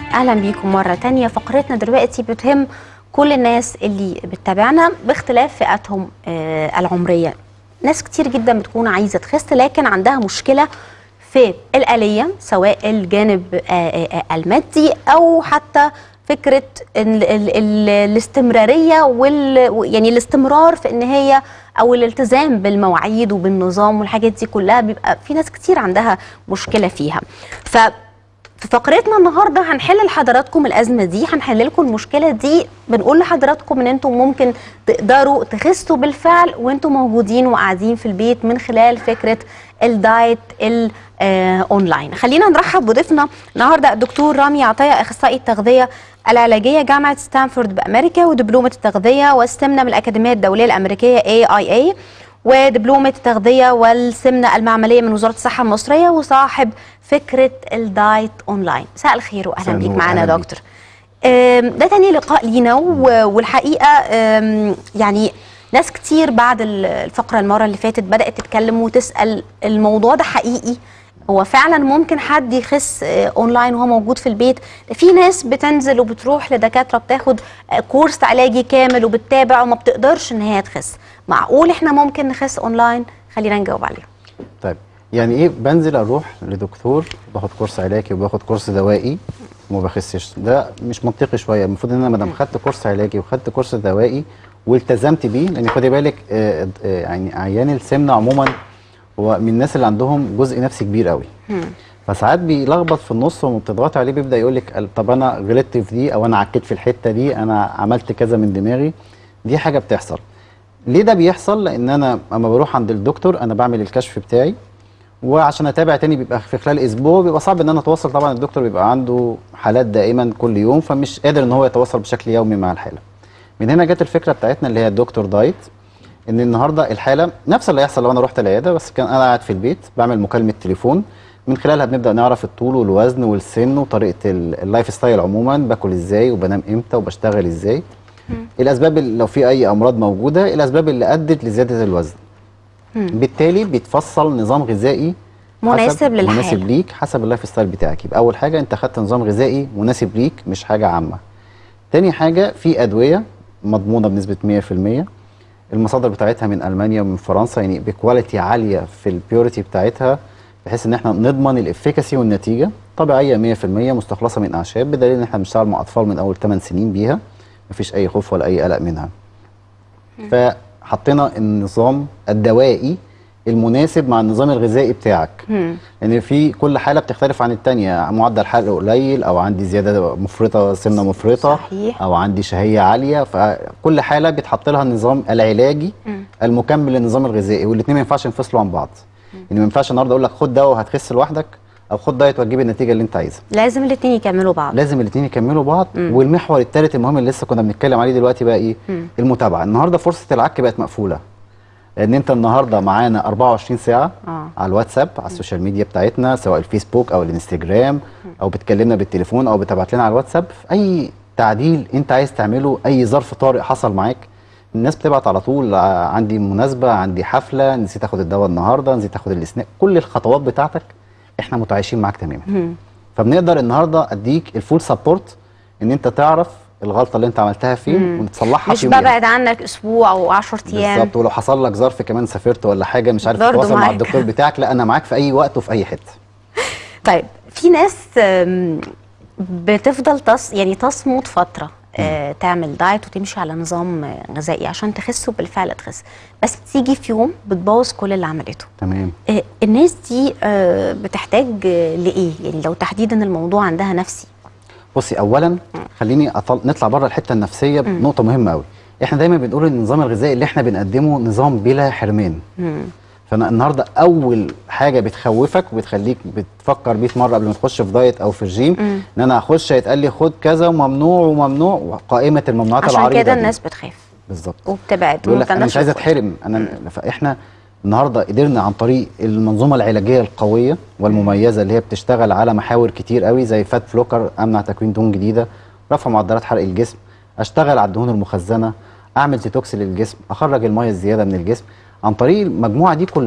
اهلا بيكم مره تانية فقرتنا دلوقتي بتهم كل الناس اللي بتتابعنا باختلاف فئاتهم آه، العمريه ناس كتير جدا بتكون عايزه تخس لكن عندها مشكله في الآلية سواء الجانب آه، آه، آه، المادي أو حتى فكرة ال ال ال الاستمرارية وال يعني الاستمرار في إن هي أو الالتزام بالمواعيد وبالنظام والحاجات دي كلها بيبقى في ناس كتير عندها مشكلة فيها ف في فقرتنا النهارده هنحل لحضراتكم الازمه دي هنحل لكم المشكله دي بنقول لحضراتكم ان انتم ممكن تقدروا تخسوا بالفعل وانتم موجودين وقاعدين في البيت من خلال فكره الدايت الاونلاين خلينا نرحب بضيفنا النهارده الدكتور رامي عطيه اخصائي التغذيه العلاجيه جامعه ستانفورد بامريكا ودبلومه التغذيه والسمنه من الاكاديميه الدوليه الامريكيه اي اي اي ودبلومة التغذية والسمنة المعملية من وزارة الصحة المصرية وصاحب فكرة الدايت أونلاين مساء الخير وأهلا مساء بيك النور، معانا يا أهلا بيك. دكتور أم، ده تاني لقاء لينا و- والحقيقة أم، يعني ناس كتير بعد ال- الفقرة المرة اللي فاتت بدأت تتكلم وتسأل الموضوع ده حقيقي هو فعلا ممكن حد يخس آه، اونلاين وهو موجود في البيت في ناس بتنزل وبتروح لدكاتره بتاخد آه، كورس علاجي كامل وبتتابع وما بتقدرش ان هي تخس معقول احنا ممكن نخس اونلاين خلينا نجاوب عليه طيب يعني ايه بنزل اروح لدكتور باخد كورس علاجي وباخد كورس دوائي وما بخسش ده مش منطقي شويه المفروض ان انا ما دام خدت كورس علاجي وخدت كورس دوائي والتزمت بيه لان خدي بالك آه، آه، يعني عيان السمنه عموما هو من الناس اللي عندهم جزء نفسي كبير قوي فساعات بيلخبط في النص وما بتضغط عليه بيبدا يقول لك طب انا غلطت في دي او انا عكيت في الحته دي انا عملت كذا من دماغي دي حاجه بتحصل ليه ده بيحصل لان انا اما بروح عند الدكتور انا بعمل الكشف بتاعي وعشان اتابع تاني بيبقى في خلال اسبوع بيبقى صعب ان انا اتواصل طبعا الدكتور بيبقى عنده حالات دائما كل يوم فمش قادر ان هو يتواصل بشكل يومي مع الحاله من هنا جت الفكره بتاعتنا اللي هي الدكتور دايت ان النهارده الحاله نفس اللي هيحصل لو انا رحت العياده بس كان انا قاعد في البيت بعمل مكالمه تليفون من خلالها بنبدا نعرف الطول والوزن والسن وطريقه ال- اللايف ستايل عموما باكل ازاي وبنام امتى وبشتغل ازاي الاسباب اللي لو في اي امراض موجوده الاسباب اللي ادت لزياده الوزن بالتالي بيتفصل نظام غذائي حسب- مناسب للحالة. مناسب ليك حسب اللايف ستايل بتاعك يبقى اول حاجه انت خدت نظام غذائي مناسب ليك مش حاجه عامه تاني حاجه في ادويه مضمونه بنسبه 100% المصادر بتاعتها من المانيا ومن فرنسا يعني بكواليتي عاليه في البيوريتي بتاعتها بحيث ان احنا نضمن الافيكاسي والنتيجه طبيعيه 100% مستخلصه من اعشاب بدليل ان احنا بنشتغل مع اطفال من اول 8 سنين بيها مفيش اي خوف ولا اي قلق منها فحطينا النظام الدوائي المناسب مع النظام الغذائي بتاعك لان في كل حاله بتختلف عن التانية معدل حرق قليل او عندي زياده مفرطه سمنه مفرطه صحيح. او عندي شهيه عاليه فكل حاله بيتحط لها النظام العلاجي المكمل للنظام الغذائي والاثنين ما ينفعش ينفصلوا عن بعض يعني ما ينفعش النهارده اقول لك خد دواء وهتخس لوحدك او خد دايت وهتجيب النتيجه اللي انت عايزها لازم الاثنين يكملوا بعض لازم الاثنين يكملوا بعض والمحور الثالث المهم اللي لسه كنا بنتكلم عليه دلوقتي بقى ايه المتابعه النهارده فرصه العك بقت مقفوله لان انت النهارده معانا 24 ساعه آه. على الواتساب على السوشيال ميديا بتاعتنا سواء الفيسبوك او الانستجرام او بتكلمنا بالتليفون او بتبعت لنا على الواتساب في اي تعديل انت عايز تعمله اي ظرف طارئ حصل معاك الناس بتبعت على طول ع- عندي مناسبه عندي حفله نسيت اخد الدواء النهارده نسيت اخد الاسنان كل الخطوات بتاعتك احنا متعايشين معاك تماما فبنقدر النهارده اديك الفول سبورت ان انت تعرف الغلطه اللي انت عملتها فين وتصلحها مش في يومين. ببعد عنك اسبوع او 10 ايام بالظبط ولو حصل لك ظرف كمان سافرت ولا حاجه مش عارف برضه تتواصل مع معاك. الدكتور بتاعك لا انا معاك في اي وقت وفي اي حته طيب في ناس آم، بتفضل تص يعني تصمد فتره آه، تعمل دايت وتمشي على نظام آه، غذائي عشان تخس وبالفعل تخس بس بتيجي في يوم بتبوظ كل اللي عملته تمام آه، الناس دي آه، بتحتاج آه، لايه يعني لو تحديدا الموضوع عندها نفسي بصي اولا خليني أطل... نطلع بره الحته النفسيه بنقطه مهمه قوي احنا دايما بنقول ان النظام الغذائي اللي احنا بنقدمه نظام بلا حرمان فانا النهارده اول حاجه بتخوفك وبتخليك بتفكر 100 مره قبل ما تخش في دايت او في رجيم ان انا هخش هيتقال لي خد كذا وممنوع وممنوع وقائمه الممنوعات عشان العريضه كده دي. الناس بتخاف بالظبط وبتبعد يقول لك انا مش عايز ومتناسب اتحرم انا فاحنا النهارده قدرنا عن طريق المنظومه العلاجيه القويه والمميزه اللي هي بتشتغل على محاور كتير قوي زي فات فلوكر امنع تكوين دهون جديده رفع معدلات حرق الجسم اشتغل على الدهون المخزنه اعمل ديتوكس للجسم اخرج الميه الزياده من الجسم عن طريق المجموعه دي كلها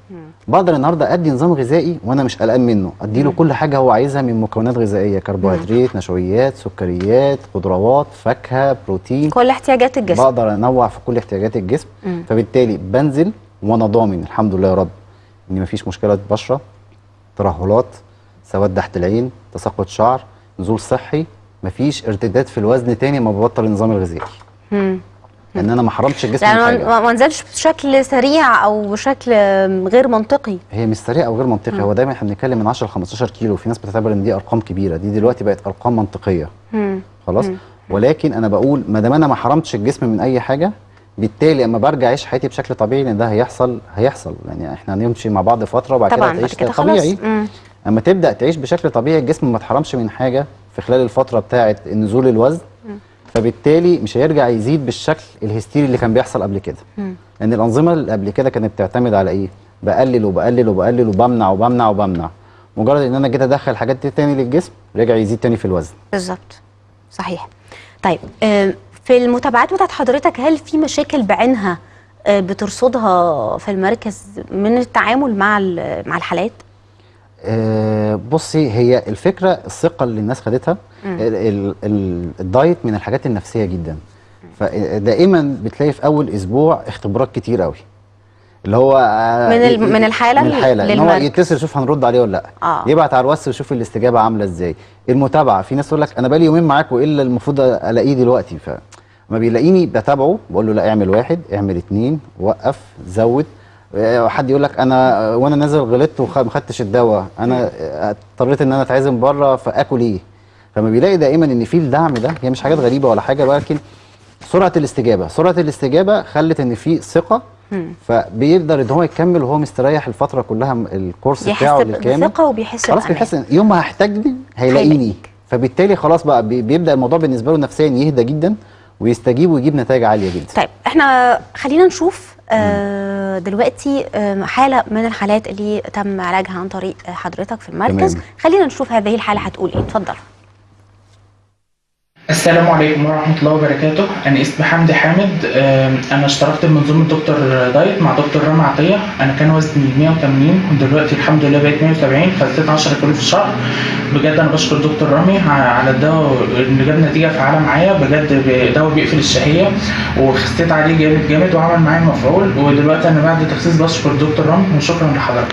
بقدر النهارده ادي نظام غذائي وانا مش قلقان منه ادي له كل حاجه هو عايزها من مكونات غذائيه كربوهيدرات نشويات سكريات خضروات فاكهه بروتين كل احتياجات الجسم بقدر انوع في كل احتياجات الجسم مم. فبالتالي بنزل وانا ضامن الحمد لله يا رب ان مفيش مشكله بشره ترهلات سواد تحت العين تساقط شعر نزول صحي مفيش ارتداد في الوزن تاني ما ببطل النظام الغذائي مم. لان انا ما حرمتش الجسم من لانه حاجه ما ما نزلش بشكل سريع او بشكل غير منطقي هي مش سريع او غير منطقي هو دايما احنا بنتكلم من 10 ل 15 كيلو في ناس بتعتبر ان دي ارقام كبيره دي دلوقتي بقت ارقام منطقيه مم. خلاص ولكن انا بقول ما دام انا ما حرمتش الجسم من اي حاجه بالتالي اما برجع اعيش حياتي بشكل طبيعي لان ده هيحصل هيحصل يعني احنا هنمشي مع بعض فتره وبعد كده طبعا بعد تعيش كده طبيعي خلاص مم. اما تبدا تعيش بشكل طبيعي الجسم ما اتحرمش من حاجه في خلال الفتره بتاعه نزول الوزن فبالتالي مش هيرجع يزيد بالشكل الهستيري اللي كان بيحصل قبل كده مم. لان الانظمه اللي قبل كده كانت بتعتمد على ايه بقلل وبقلل وبقلل وبمنع وبمنع وبمنع مجرد ان انا جيت ادخل حاجات دي تاني للجسم رجع يزيد تاني في الوزن بالظبط صحيح طيب آه، في المتابعات بتاعت حضرتك هل في مشاكل بعينها آه، بترصدها في المركز من التعامل مع ال- مع الحالات آه، بصي هي الفكره الثقه اللي الناس خدتها ال- ال- ال- الدايت من الحاجات النفسيه جدا فدائما بتلاقي في اول اسبوع اختبارات كتير قوي اللي هو آه، من ال- ي- من الحالة من الحاله ان هو للمركز. يتصل يشوف هنرد عليه ولا لا آه. يبعت على الواتس ويشوف الاستجابه عامله ازاي المتابعه في ناس تقول لك انا بقالي يومين معاك وايه اللي المفروض الاقيه دلوقتي فما بيلاقيني بتابعه بقول له لا اعمل واحد اعمل اتنين وقف زود آه، حد يقول لك انا آه، وانا نازل غلطت وما خدتش الدواء انا آه، اضطريت ان انا اتعزم بره فاكل ايه فما بيلاقي دائما ان في الدعم ده هي مش حاجات غريبه ولا حاجه ولكن سرعه الاستجابه سرعه الاستجابه خلت ان في ثقه فبيقدر ان هو يكمل وهو مستريح الفتره كلها م- الكورس بتاعه بيحس الكامل بثقه وبيحس خلاص بأمان. بيحس ان يوم ما هيحتاجني هيلاقيني هيلاقيك. فبالتالي خلاص بقى بي- بيبدا الموضوع بالنسبه له نفسيا يهدى جدا ويستجيب ويجيب نتائج عاليه جدا طيب احنا خلينا نشوف آه دلوقتي آه حاله من الحالات اللي تم علاجها عن طريق آه، حضرتك في المركز تمام. خلينا نشوف هذه الحاله هتقول ايه اتفضل السلام عليكم ورحمة الله وبركاته أنا اسمي حمدي حامد آم، أنا اشتركت بمنظومة دكتور دايت مع دكتور رامي عطية أنا كان وزني 180 ودلوقتي الحمد لله بقيت 170 فزدت 10 كيلو في الشهر بجد أنا بشكر دكتور رامي ع- على الدواء اللي جاب نتيجة فعالة معايا بجد ب- دواء بيقفل الشهية وخسيت عليه جامد جامد وعمل معايا مفعول ودلوقتي أنا بعد تخسيس بشكر دكتور رامي وشكرا لحضرتك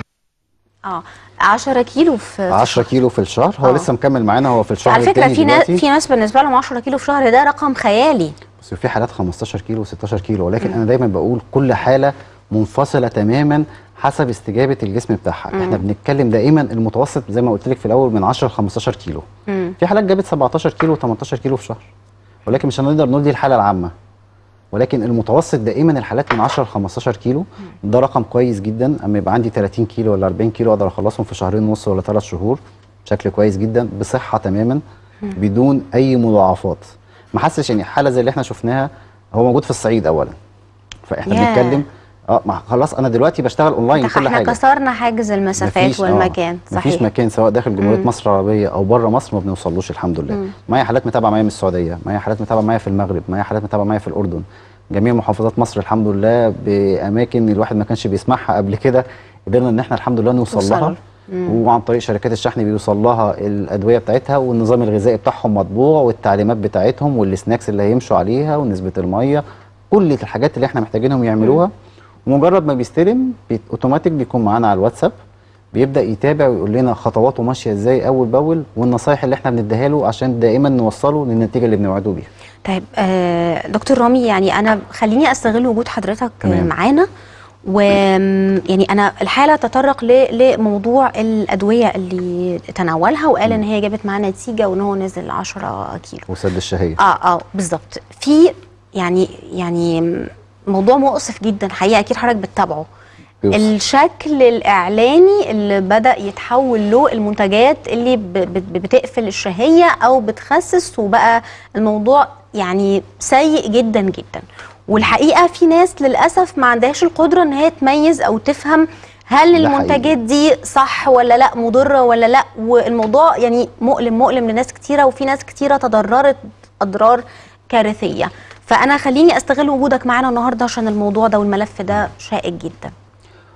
اه 10 كيلو في 10 كيلو في الشهر هو آه. لسه مكمل معانا هو في الشهر على فكره التاني في ناس دلوقتي في ناس بالنسبه لهم 10 كيلو في شهر ده رقم خيالي بس في حالات 15 كيلو و16 كيلو ولكن انا دايما بقول كل حاله منفصله تماما حسب استجابه الجسم بتاعها احنا بنتكلم دائما المتوسط زي ما قلت لك في الاول من 10 ل 15 كيلو مم. في حالات جابت 17 كيلو و18 كيلو في شهر ولكن مش هنقدر نقول دي الحاله العامه ولكن المتوسط دائما الحالات من 10 ل 15 كيلو ده رقم كويس جدا اما يبقى عندي 30 كيلو ولا 40 كيلو اقدر اخلصهم في شهرين ونص ولا ثلاث شهور بشكل كويس جدا بصحه تماما بدون اي مضاعفات ما حسش يعني حاله زي اللي احنا شفناها هو موجود في الصعيد اولا فاحنا ياه. بنتكلم اه ما خلاص انا دلوقتي بشتغل اونلاين كل احنا حاجه كسرنا حاجز المسافات مفيش- آه، والمكان مفيش صحيح مكان سواء داخل جمهوريه مصر العربيه او بره مصر ما بنوصلوش الحمد لله معايا حالات متابعه معايا من السعوديه معايا حالات متابعه معايا في المغرب معايا حالات متابعه معايا في الاردن جميع محافظات مصر الحمد لله باماكن الواحد ما كانش بيسمعها قبل كده قدرنا ان احنا الحمد لله نوصل توصلوا. لها وعن طريق شركات الشحن بيوصل لها الادويه بتاعتها والنظام الغذائي بتاعهم مطبوع والتعليمات بتاعتهم والسناكس اللي هيمشوا عليها ونسبه الميه كل الحاجات اللي احنا محتاجينهم يعملوها ومجرد ما بيستلم بي- اوتوماتيك بيكون معانا على الواتساب بيبدا يتابع ويقول لنا خطواته ماشيه ازاي اول باول والنصايح اللي احنا بنديها له عشان دائما نوصله للنتيجه اللي بنوعده بيها طيب آه دكتور رامي يعني انا خليني استغل وجود حضرتك آه، تمام. معانا و يعني انا الحاله تطرق ل- لموضوع الادويه اللي تناولها وقال ان هي جابت معاه نتيجه وان هو نزل 10 كيلو وسد الشهيه اه اه بالظبط في يعني يعني موضوع مؤسف جدا حقيقه اكيد حضرتك بتتابعه بيوصل. الشكل الاعلاني اللي بدا يتحول له المنتجات اللي ب- ب- بتقفل الشهيه او بتخسس وبقى الموضوع يعني سيء جدا جدا والحقيقه في ناس للاسف ما عندهاش القدره ان هي تميز او تفهم هل ده المنتجات دي صح ولا لا مضره ولا لا والموضوع يعني مؤلم مؤلم لناس كتيره وفي ناس كتيره تضررت اضرار كارثيه فانا خليني استغل وجودك معانا النهارده عشان الموضوع ده والملف ده شائك جدا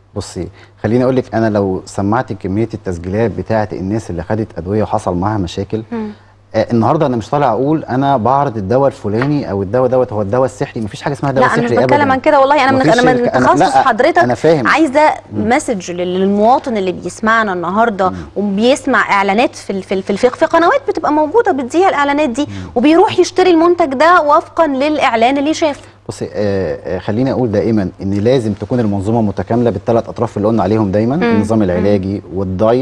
بصي خليني اقول لك انا لو سمعت كميه التسجيلات بتاعه الناس اللي خدت ادويه وحصل معاها مشاكل آه النهارده انا مش طالع اقول انا بعرض الدواء الفلاني او الدواء دوت هو الدواء السحري مفيش حاجه اسمها دواء لا انا سحري مش بتكلم أبداً. عن كده والله انا من مفيش انا من شركة- تخصص لا، حضرتك انا فاهم عايزه مسج للمواطن اللي بيسمعنا النهارده وبيسمع اعلانات في ال- في ال- في, الفق في قنوات بتبقى موجوده بتذيع الاعلانات دي وبيروح يشتري المنتج ده وفقا للاعلان اللي شافه بصي آه آه خليني اقول دائما ان لازم تكون المنظومه متكامله بالثلاث اطراف اللي قلنا عليهم دايما النظام العلاجي والدايت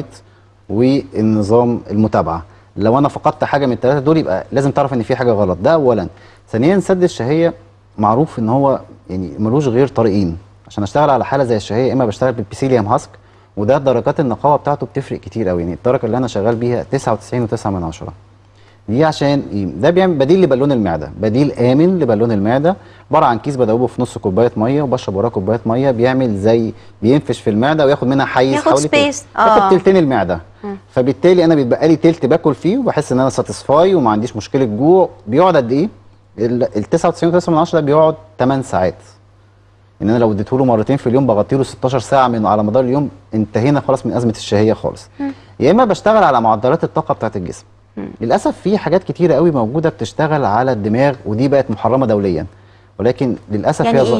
والنظام المتابعه لو انا فقدت حاجه من الثلاثه دول يبقى لازم تعرف ان في حاجه غلط ده اولا ثانيا سد الشهيه معروف ان هو يعني ملوش غير طريقين عشان اشتغل على حاله زي الشهيه اما بشتغل بالبيسيليوم هاسك وده درجات النقاوه بتاعته بتفرق كتير قوي يعني الدرجه اللي انا شغال بيها 99.9 من عشرة دي عشان إيه؟ ده بيعمل بديل لبالون المعده بديل امن لبالون المعده عباره عن كيس بدوبه في نص كوبايه ميه وبشرب وراه كوبايه ميه بيعمل زي بينفش في المعده وياخد منها حيز ياخد حوالي تلت. space. آه. ياخد تلتين المعده فبالتالي انا بيتبقى لي تلت باكل فيه وبحس ان انا ساتيسفاي وما عنديش مشكله جوع بيقعد قد ايه؟ ال 99.9 من عشرة ده بيقعد 8 ساعات ان انا لو اديته له مرتين في اليوم بغطي له 16 ساعه من على مدار اليوم انتهينا خلاص من ازمه الشهيه خالص يا اما بشتغل على معدلات الطاقه بتاعه الجسم للاسف في حاجات كتيره قوي موجوده بتشتغل على الدماغ ودي بقت محرمه دوليا ولكن للاسف يعني هي ظ- ايه؟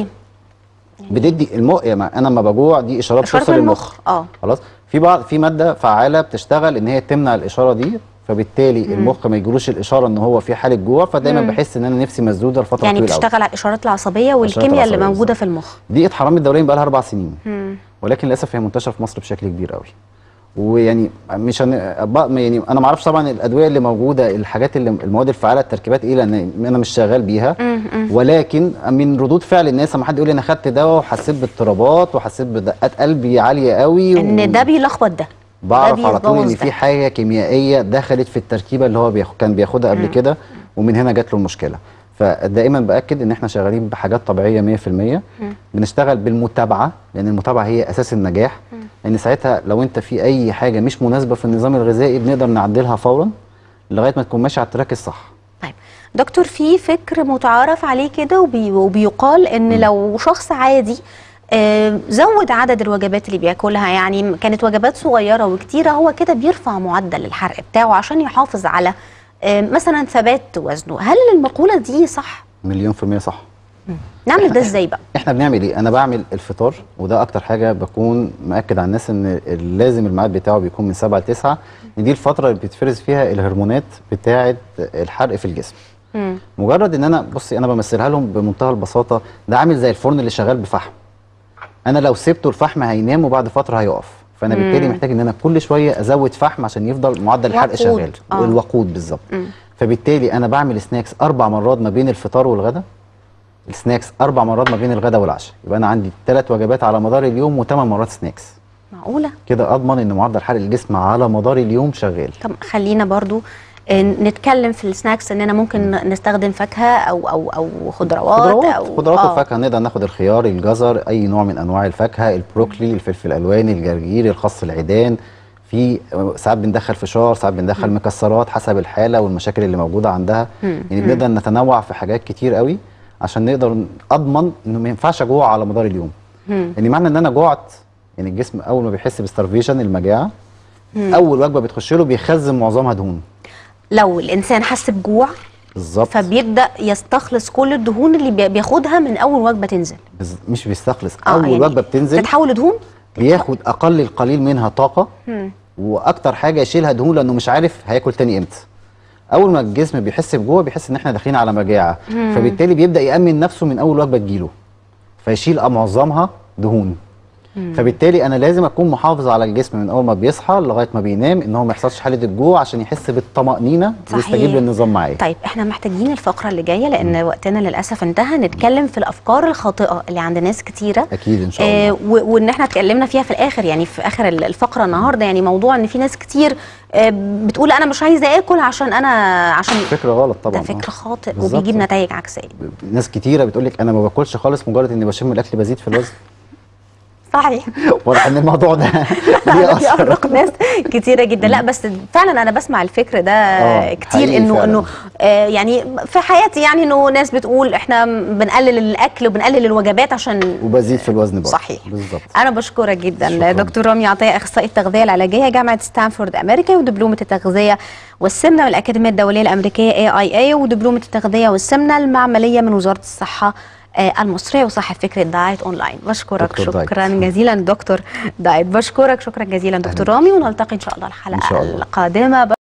بتدي المخ يعني انا لما بجوع دي اشارات إشارة توصل من للمخ المخ، آه. خلاص في بعض في ماده فعاله بتشتغل ان هي تمنع الاشاره دي فبالتالي المخ ما يجيلوش الاشاره ان هو في حاله جوع فدايما بحس ان انا نفسي مسدوده لفتره يعني طويله أوي. بتشتغل على الاشارات العصبيه والكيمياء اللي العصبية موجوده بالظبط. في المخ دي اتحرمت دوليا بقى لها اربع سنين ولكن للاسف هي منتشره في مصر بشكل كبير قوي ويعني مش هن... بق- يعني انا ما اعرفش طبعا الادويه اللي موجوده الحاجات اللي المواد الفعاله التركيبات ايه لان انا مش شغال بيها ولكن من ردود فعل الناس لما حد يقول لي انا خدت دواء وحسيت باضطرابات وحسيت بدقات قلبي عاليه قوي ان ده بيلخبط ده بعرف ده على طول ان بيبوظ في ده. حاجه كيميائيه دخلت في التركيبه اللي هو بياخ... كان بياخدها قبل كده ومن هنا جات له المشكله فدائما باكد ان احنا شغالين بحاجات طبيعيه 100% بنشتغل بالمتابعه لان المتابعه هي اساس النجاح لان ساعتها لو انت في اي حاجه مش مناسبه في النظام الغذائي بنقدر نعدلها فورا لغايه ما تكون ماشي على التراك الصح طيب دكتور في فكر متعارف عليه كده وبي وبيقال ان لو شخص عادي آه، زود عدد الوجبات اللي بياكلها يعني كانت وجبات صغيره وكتيره هو كده بيرفع معدل الحرق بتاعه عشان يحافظ على آه، مثلا ثبات وزنه هل المقوله دي صح مليون في المية صح نعمل ده ازاي بقى احنا بنعمل ايه انا بعمل الفطار وده اكتر حاجه بكون مأكد على الناس ان لازم الميعاد بتاعه بيكون من 7 ل 9 ان دي الفتره اللي بيتفرز فيها الهرمونات بتاعه الحرق في الجسم مجرد ان انا بصي انا بمثلها لهم بمنتهى البساطه ده عامل زي الفرن اللي شغال بفحم انا لو سبته الفحم هينام وبعد فتره هيقف فانا بالتالي محتاج ان انا كل شويه ازود فحم عشان يفضل معدل الحرق وقود. شغال آه. الوقود بالظبط فبالتالي انا بعمل سناكس اربع مرات ما بين الفطار والغداء السناكس اربع مرات ما بين الغداء والعشاء يبقى انا عندي ثلاث وجبات على مدار اليوم وثمان مرات سناكس معقوله كده اضمن ان معدل حرق الجسم على مدار اليوم شغال طب خلينا برضو آه، نتكلم في السناكس اننا ممكن نستخدم فاكهه او او او خضروات, خضروات او خضروات آه. وفاكهه نقدر ناخد الخيار الجزر اي نوع من انواع الفاكهه البروكلي الفلفل الالوان الجرجير الخس العيدان في ساعات بندخل فشار ساعات بندخل مكسرات حسب الحاله والمشاكل اللي موجوده عندها يعني بنقدر نتنوع في حاجات كتير قوي عشان نقدر اضمن انه ما ينفعش اجوع على مدار اليوم يعني معنى ان انا جوعت يعني الجسم اول ما بيحس بستارفيشن المجاعه اول وجبه بتخش له بيخزن معظمها دهون لو الانسان حس بجوع بالظبط فبيبدا يستخلص كل الدهون اللي بي- بياخدها من اول وجبه تنزل بز- مش بيستخلص آه، اول يعني وجبه بتنزل تتحول لدهون بياخد اقل القليل منها طاقه واكتر حاجه يشيلها دهون لانه مش عارف هياكل تاني امتى اول ما الجسم بيحس بجوع بيحس ان احنا داخلين على مجاعه فبالتالي بيبدا يامن نفسه من اول وجبه تجيله فيشيل معظمها دهون فبالتالي انا لازم اكون محافظ على الجسم من اول ما بيصحى لغايه ما بينام ان هو ما يحصلش حاله الجوع عشان يحس بالطمانينه ويستجيب صحيح. للنظام معايا طيب احنا محتاجين الفقره اللي جايه لان وقتنا للاسف انتهى نتكلم في الافكار الخاطئه اللي عند ناس كتيره اكيد ان شاء الله آه و- وان احنا اتكلمنا فيها في الاخر يعني في اخر ال- الفقره النهارده يعني موضوع ان في ناس كتير آه بتقول انا مش عايزه اكل عشان انا عشان فكره غلط طبعا ده آه. فكر خاطئ بالظبط. وبيجيب نتائج عكسيه ناس كتيره بتقول لك انا ما باكلش خالص مجرد اني بشم الاكل بزيد في الوزن صحيح واضح ان الموضوع ده ليه فعلا اثر بيفرق ناس كتيره جدا لا بس فعلا انا بسمع الفكر ده آه، كتير حقيقي انه فعلا. انه آه يعني في حياتي يعني انه ناس بتقول احنا بنقلل الاكل وبنقلل الوجبات عشان وبزيد في الوزن برضه صحيح. بالظبط انا بشكرك جدا شكراً. دكتور رامي عطيه اخصائي التغذيه العلاجيه جامعه ستانفورد امريكا ودبلومه التغذيه والسمنه من الاكاديميه الدوليه الامريكيه اي اي اي ودبلومه التغذيه والسمنه المعمليه من وزاره الصحه آه، المصريه وصاحب فكره دايت اونلاين بشكرك دكتور دايت. شكرا جزيلا دكتور دايت بشكرك شكرا جزيلا دكتور رامي ونلتقي ان شاء الله الحلقه إن شاء الله. القادمه